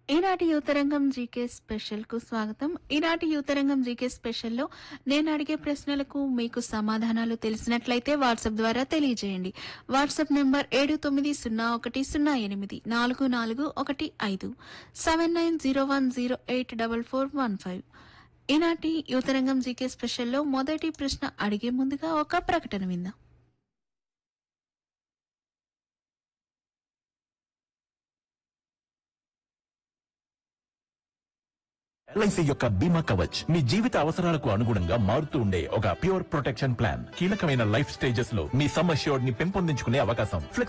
ఈనాటి యువతరంగం GK special కు స్వాగతం ఈనాటి యువతరంగం జీకే స్పెషల్లో నేను అడిగే ప్రశ్నలకు మీకు సమాధానాలు తెలిసినట్లయితే వాట్సాప్ ద్వారా తెలియజేయండి వాట్సాప్ నెంబర్ ఏడు తొమ్మిది సున్నా ఒకటి సున్నా ఎనిమిది నాలుగు నాలుగు ఒకటి ఐదు seven nine zero one zero eight double four one five ఈనాటి యువతరంగం జీకే స్పెషల్లో మొదటి ప్రశ్న అడిగే ముందుగా ఒక ప్రకటన విందాం ఎల్ఐసి యొక్క బీమా కవచ్ మీ జీవిత అవసరాలకు అనుగుణంగా మారుతూ ఉండే ఒక ప్యూర్ ప్రొటెక్షన్ ప్లాన్ కీలకమైన లైఫ్ స్టేజెస్ లో మీ సమ్ అష్యూర్డ్ ని పెంపొందించుకునే అవకాశం